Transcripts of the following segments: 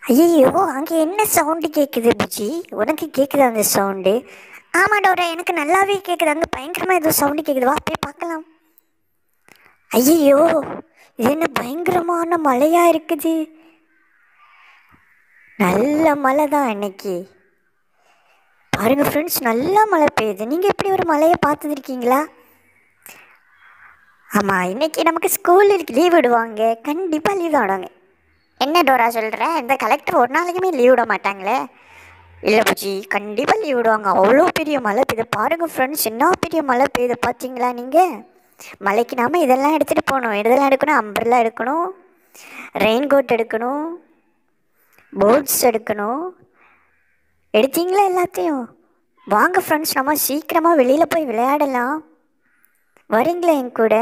ஐயோ அங்கே என்ன சவுண்டு கேட்குது புஜி உனக்கு கேட்குதா அந்த சவுண்டு ஆமாம் டோரா எனக்கு நல்லாவே கேட்குது அங்கே பயங்கரமாக ஏதோ சவுண்டு கேட்குது வா போய் பார்க்கலாம் ஐயோ இது என்ன பயங்கரமான மழையாக இருக்குது நல்ல மழை தான் இன்னைக்கு பாருங்க ஃப்ரெண்ட்ஸ் நல்லா மழை பெய்யுது நீங்கள் எப்படி ஒரு மழையை பார்த்துருக்கீங்களா ஆமாம் இன்னைக்கு நமக்கு ஸ்கூலுக்கு லீவ் விடுவாங்க கண்டிப்பாக லீவ் தான் விடுவாங்க என்ன டோரா சொல்கிற இந்த கலெக்டர் ஒரு நாளைக்குமே லீவ் விட மாட்டாங்களே இல்லை பூச்சி கண்டிப்பாக லீவ் விடுவாங்க அவ்வளோ பெரிய மழை பெய்யுது பாருங்கள் ஃப்ரெண்ட்ஸ் என்ன பெரிய மழை பெய்யுது பார்த்தீங்களா நீங்கள் மழைக்கு நாம இதெல்லாம் எடுத்துகிட்டு போகணும் இதெல்லாம் எடுக்கணும் அம்பர்லா எடுக்கணும் ரெயின் கோட் எடுக்கணும் போட்ஸ் எடுக்கணும் எடுத்தீங்களா எல்லாத்தையும் வாங்க ஃப்ரெண்ட்ஸ் நம்ம சீக்கிரமாக வெளியில் போய் விளையாடலாம் வரீங்களா என் கூட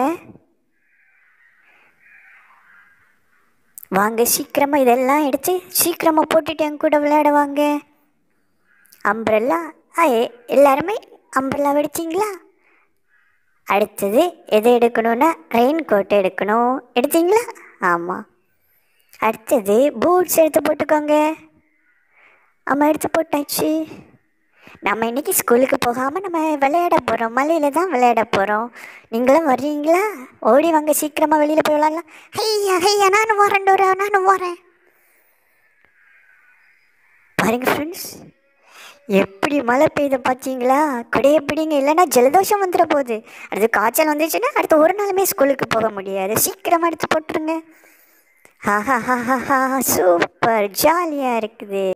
வாங்க சீக்கிரமாக இதெல்லாம் எடுத்து சீக்கிரமாக போட்டுட்டு என் கூட விளையாட வாங்க அம்பரெல்லா ஆ எ- எல்லாருமே அம்பரெல்லா எடுத்தீங்களா அடுத்தது எது எடுக்கணும்னா ரெயின் கோட் எடுக்கணும் எடுத்தீங்களா ஆமாம் அடுத்தது பூட்ஸ் எடுத்து போட்டுக்கோங்க ஆமாம் எடுத்து போட்டாச்சு நம்ம இன்னைக்கு ஸ்கூலுக்கு போகாமல் நம்ம விளையாட போகிறோம் மலையில் தான் விளையாட போகிறோம் நீங்களும் வர்றீங்களா ஓடி வாங்க சீக்கிரமாக வெளியில் போய் விளையாடலாம் ஐயா ஐயா நானும் வரேன் டோரா நானும் வரேன் பாருங்க ஃப்ரெண்ட்ஸ் எப்படி மழை பெய்யுது பார்த்தீங்களா கொடையை பிடிங்க இல்லைன்னா ஜலதோஷம் வந்துட போகுது அடுத்து காய்ச்சல் வந்துச்சுன்னா அடுத்து ஒரு நாளுமே ஸ்கூலுக்கு போக முடியாது சீக்கிரமாக எடுத்து போட்டுருங்க ஆஹா ஹா ஹா ஹா சூப்பர் ஜாலியாக இருக்குது